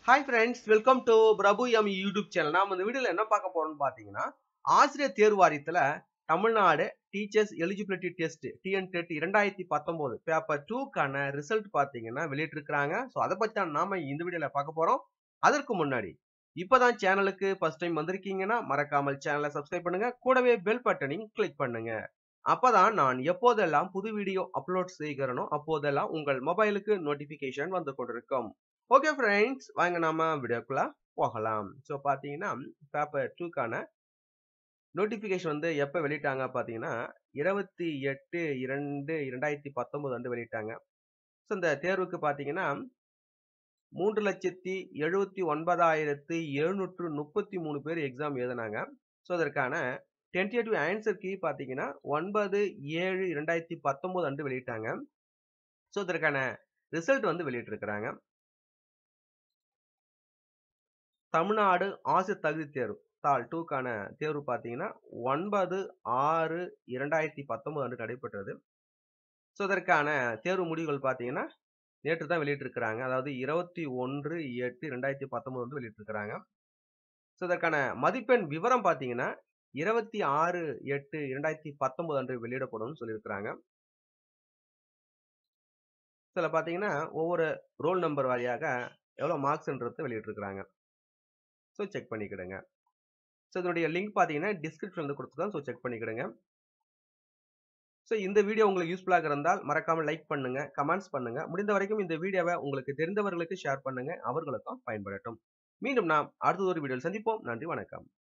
hi friends welcome to Prabhu M YouTube channel நாம் இந்த வீடியோவில் என்ன பார்க்க போறோம்னு பார்த்தீங்கன்னா ஆசிரியர் தேர்வு வாரியத்தில் Tamil Nadu teachers eligibility test TN TET இரண்டாயிரத்தி பத்தொம்போது பேப்பர் டூக்கான ரிசல்ட் பார்த்தீங்கன்னா வெளியிட்டிருக்கிறாங்க ஸோ அதை பற்றி தான் நாம இந்த வீடியோவில் பார்க்க போகிறோம் அதற்கு முன்னாடி இப்போதான் சேனலுக்கு ஃபர்ஸ்ட் டைம் வந்திருக்கீங்கன்னா மறக்காமல் சேனலை சப்ஸ்கிரைப் பண்ணுங்க கூடவே பெல் பட்டனையும் கிளிக் பண்ணுங்க அப்பதான் நான் எப்போதெல்லாம் புது வீடியோ அப்லோட் செய்கிறனோ அப்போதெல்லாம் உங்கள் மொபைலுக்கு நோட்டிபிகேஷன் வந்து கொண்டிருக்கும் ஓகே ஃப்ரெண்ட்ஸ் வாங்க நாம வீடியோக்குள்ள போகலாம் ஸோ பார்த்தீங்கன்னா பேப்பர் டூக்கான நோட்டிஃபிகேஷன் வந்து எப்போ வெளியிட்டாங்க பார்த்தீங்கன்னா இருபத்தி எட்டு இரண்டு இரண்டாயிரத்தி பத்தொன்பது வந்து வெளியிட்டாங்க ஸோ இந்த தேர்வுக்கு பார்த்தீங்கன்னா மூன்று லட்சத்தி எழுபத்தி ஒன்பதாயிரத்து எழுநூற்று முப்பத்தி மூணு பேர் எக்ஸாம் எழுதினாங்க ஸோ அதற்கான டென்டேட்டிவ் ஆன்சர் கீ பார்த்தீங்கன்னா ஒன்பது ஏழு இரண்டாயிரத்தி பத்தொம்போது அன்று வெளியிட்டாங்க ஸோ இதற்கான ரிசல்ட் வந்து வெளியிட்டிருக்கிறாங்க தமிழ்நாடு ஆசிரியர் தகுதி தேர்வு தாள் டூக்கான தேர்வு பார்த்தீங்கன்னா ஒன்பது ஆறு இரண்டாயிரத்தி பத்தொன்பது அன்று நடைபெற்றது ஸோ இதற்கான தேர்வு முடிவுகள் பார்த்தீங்கன்னா நேற்று தான் வெளியிட்டிருக்கிறாங்க அதாவது இருபத்தி ஒன்று எட்டு ரெண்டாயிரத்தி பத்தொன்பது வந்து வெளியிட்டிருக்கிறாங்க ஸோ இதற்கான மதிப்பெண் விவரம் பார்த்தீங்கன்னா இருபத்தி ஆறு எட்டு இரண்டாயிரத்தி பத்தொன்பது அன்று வெளியிடப்படும்னு சொல்லியிருக்கிறாங்க சில பார்த்தீங்கன்னா ஒவ்வொரு ரோல் நம்பர் வாரியாக எவ்வளோ மார்க்ஸ்ன்றது வெளியிட்டிருக்கிறாங்க ஸோ செக் பண்ணிக்கிடுங்க ஸோ இதனுடைய லிங்க் பார்த்தீங்கன்னா டிஸ்கிரிப்ஷனில் கொடுத்துருக்கோம் ஸோ செக் பண்ணிக்கிடுங்க ஸோ இந்த வீடியோ உங்களுக்கு யூஸ்ஃபுல்லாக இருந்தால் மறக்காமல் லைக் பண்ணுங்க கமெண்ட்ஸ் பண்ணுங்க முடிந்த வரைக்கும் இந்த வீடியோவை உங்களுக்கு தெரிந்தவர்களுக்கு ஷேர் பண்ணுங்க அவர்களுக்கும் பயன்படட்டும் மீண்டும் நாம் அடுத்த ஒரு வீடியோவில் சந்திப்போம் நன்றி வணக்கம்